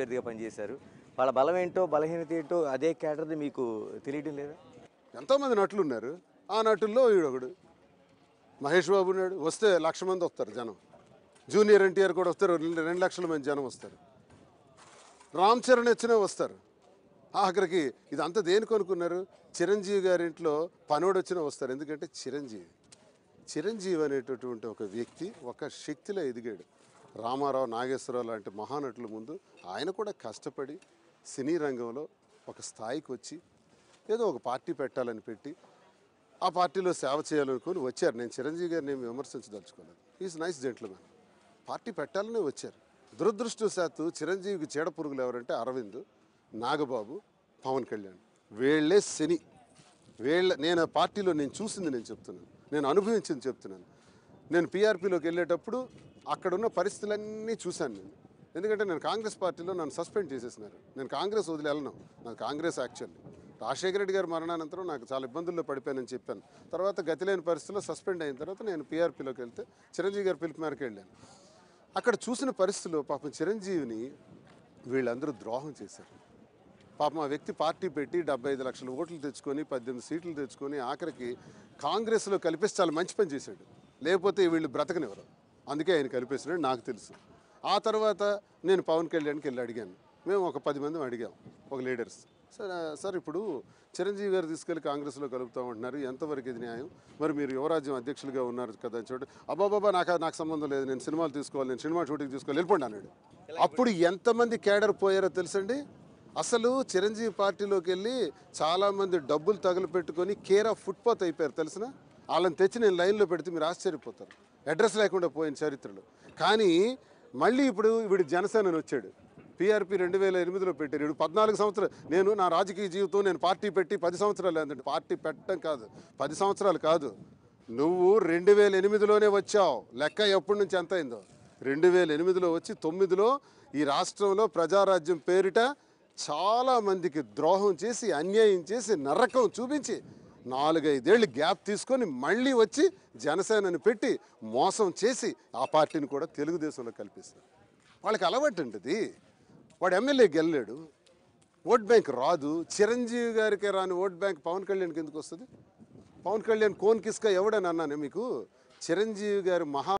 అభ్యర్థిగా పనిచేశారు వాళ్ళ బలం ఏంటో బలహీనత ఏంటో అదే క్యాటర్ది మీకు తెలియడం లేదా ఎంతోమంది నటులు ఉన్నారు ఆ నటుల్లో ఈడొకడు మహేష్ బాబు ఉన్నాడు వస్తే లక్ష మంది వస్తారు జనం జూనియర్ ఎన్టీఆర్ కూడా వస్తారు రెండు రెండు లక్షల మంది జనం వస్తారు రామ్ చరణ్ వచ్చినా వస్తారు ఆఖరికి ఇదంతా దేనికి అనుకున్నారు చిరంజీవి గారి ఇంట్లో పనోడు వచ్చినా వస్తారు ఎందుకంటే చిరంజీవి చిరంజీవి అనేటటువంటి ఒక వ్యక్తి ఒక శక్తిలో ఎదిగాడు రామారావు నాగేశ్వరరావు లాంటి మహానటుల ముందు ఆయన కూడా కష్టపడి సినీ రంగంలో ఒక స్థాయికి వచ్చి ఏదో ఒక పార్టీ పెట్టాలని పెట్టి ఆ పార్టీలో సేవ చేయాలనుకుని వచ్చారు నేను చిరంజీవి గారిని ఏమి విమర్శించదలుచుకోలేదు ఈజ్ నైస్ జెంట్లమెన్ పార్టీ పెట్టాలనే వచ్చారు దురదృష్టవశాత్తు చిరంజీవికి చీడ పురుగులు ఎవరంటే అరవింద్ నాగబాబు పవన్ కళ్యాణ్ వీళ్ళే శని వీళ్ళ నేను ఆ పార్టీలో నేను చూసింది నేను చెప్తున్నాను నేను అనుభవించింది చెప్తున్నాను నేను పీఆర్పీలోకి వెళ్ళేటప్పుడు అక్కడున్న పరిస్థితులన్నీ చూశాను నేను ఎందుకంటే నేను కాంగ్రెస్ పార్టీలో నన్ను సస్పెండ్ చేసేసినారు నేను కాంగ్రెస్ వదిలి వెళ్ళను నాకు కాంగ్రెస్ యాక్చువల్లీ రాజశేఖర రెడ్డి గారి మరణానంతరం నాకు చాలా ఇబ్బందుల్లో పడిపోయానని చెప్పాను తర్వాత గతి లేని పరిస్థితుల్లో సస్పెండ్ అయిన తర్వాత నేను పీఆర్పీలోకి వెళ్తే చిరంజీవి గారి పిలుపు మేరకు వెళ్ళాను అక్కడ చూసిన పరిస్థితుల్లో పాపం చిరంజీవిని వీళ్ళందరూ ద్రోహం చేశారు పాపం ఆ వ్యక్తి పార్టీ పెట్టి డెబ్బై ఐదు లక్షల ఓట్లు తెచ్చుకొని పద్దెనిమిది సీట్లు తెచ్చుకొని ఆఖరికి కాంగ్రెస్లో కలిపేసి చాలా మంచి పని చేశాడు లేకపోతే వీళ్ళు బ్రతకనివ్వరు అందుకే ఆయన కలిపేసినాడు నాకు తెలుసు ఆ తర్వాత నేను పవన్ కళ్యాణ్కి వెళ్ళి అడిగాను మేము ఒక పది మంది అడిగాం ఒక లీడర్స్ సార్ సార్ ఇప్పుడు చిరంజీవి గారు తీసుకెళ్లి కాంగ్రెస్లో కలుపుతామంటున్నారు ఎంతవరకు ఇది న్యాయం మరి మీరు యువరాజ్యం అధ్యక్షులుగా ఉన్నారు కదా అని చోటు అబ్బాబాబా నాకు నాకు సంబంధం లేదు నేను సినిమాలు తీసుకోవాలి నేను సినిమా షూటింగ్ తీసుకోవాలి వెళ్ళిపోండి అన్నాడు అప్పుడు ఎంతమంది కేడర్ పోయారో తెలుసండి అసలు చిరంజీవి పార్టీలోకి వెళ్ళి చాలామంది డబ్బులు తగులుపెట్టుకొని కేర్ ఆఫ్ ఫుట్పాత్ అయిపోయారు తెలిసిన వాళ్ళని తెచ్చి నేను లైన్లో పెడితే మీరు ఆశ్చర్యపోతారు అడ్రస్ లేకుండా పోయిన చరిత్రలో కానీ మళ్ళీ ఇప్పుడు వీడు జనసేనని వచ్చాడు పీఆర్పీ రెండు వేల ఎనిమిదిలో పెట్టారు ఇప్పుడు పద్నాలుగు సంవత్సరాలు నేను నా రాజకీయ జీవితం నేను పార్టీ పెట్టి పది సంవత్సరాలు ఏంటంటే పార్టీ పెట్టడం కాదు పది సంవత్సరాలు కాదు నువ్వు రెండు వేల ఎనిమిదిలోనే వచ్చావు లెక్క ఎప్పటి నుంచి ఎంత అయిందో రెండు వేల ఎనిమిదిలో వచ్చి తొమ్మిదిలో ఈ రాష్ట్రంలో ప్రజారాజ్యం పేరిట చాలా మందికి ద్రోహం చేసి అన్యాయం చేసి నరకం చూపించి నాలుగైదేళ్ళు గ్యాప్ తీసుకొని మళ్ళీ వచ్చి జనసేనని పెట్టి మోసం చేసి ఆ పార్టీని కూడా తెలుగుదేశంలో కల్పిస్తారు వాళ్ళకి అలవాటు ఉంటుంది వాడు ఎమ్మెల్యే గెలలేడు ఓట్ బ్యాంక్ రాదు చిరంజీవి గారికి రాని ఓట్ బ్యాంక్ పవన్ కళ్యాణ్కి ఎందుకు వస్తుంది పవన్ కళ్యాణ్ కోన్ కిస్క ఎవడని అన్నాను మీకు చిరంజీవి గారి మహా